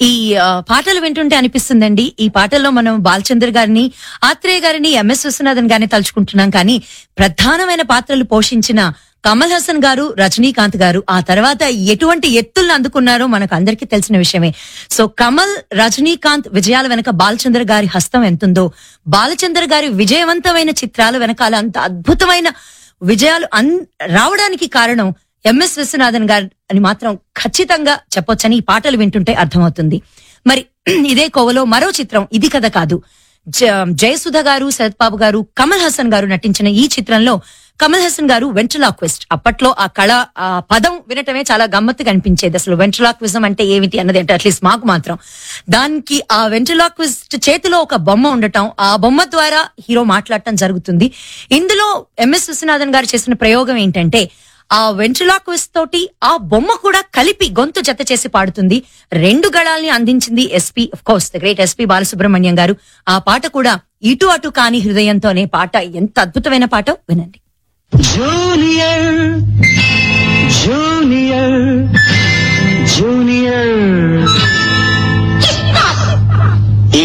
ఈ ఆ, పాటలు వింటుంటే అనిపిస్తుందండి ఈ పాటల్లో మనం బాలచంద్ర గారిని ఆత్రేయ గారిని ఎంఎస్ విశ్వనాథన్ గారిని తలుచుకుంటున్నాం కానీ ప్రధానమైన పాత్రలు పోషించిన కమల్ హాసన్ గారు రజనీకాంత్ గారు ఆ తర్వాత ఎటువంటి ఎత్తులను అందుకున్నారో మనకు అందరికీ తెలిసిన విషయమే సో కమల్ రజనీకాంత్ విజయాల వెనక బాలచంద్ర గారి హస్తం ఎంతుందో బాలచంద్ర గారి విజయవంతమైన చిత్రాల వెనకాల అంత అద్భుతమైన విజయాలు అన్ రావడానికి కారణం ఎంఎస్ విశ్వనాథన్ గారు అని మాత్రం ఖచ్చితంగా చెప్పొచ్చని ఈ పాటలు వింటుంటే అర్థమవుతుంది మరి ఇదే కోవలో మరో చిత్రం ఇది కథ కాదు జ- జయసుధ గారు శరత్ బాబు గారు కమల్ హాసన్ గారు నటించిన ఈ చిత్రంలో కమల్ హాసన్ గారు వెంట్రలాక్విస్ట్ అప్పట్లో ఆ కళ ఆ పదం వినటమే చాలా గమ్మత్తుగా అనిపించేది అసలు వెంట్రలాక్విజం అంటే ఏమిటి అన్నది అంటే అట్లీస్ట్ మాకు మాత్రం దానికి ఆ వెంట్రలాక్విస్ట్ చేతిలో ఒక బొమ్మ ఉండటం ఆ బొమ్మ ద్వారా హీరో మాట్లాడటం జరుగుతుంది ఇందులో ఎంఎస్ విశ్వనాథన్ గారు చేసిన ప్రయోగం ఏంటంటే ఆ వెంట్రలాక్విస్ట్ తోటి ఆ బొమ్మ కూడా కలిపి గొంతు జత చేసి పాడుతుంది రెండు గళాల్ని అందించింది SP of course the great SP Balasubrahmanyam గారు ఆ పాట కూడా ఇటు అటు కాని హృదయంతో అనే పాట ఎంత అద్భుతమైన పాట వినండి జూనియర్ జూనియర్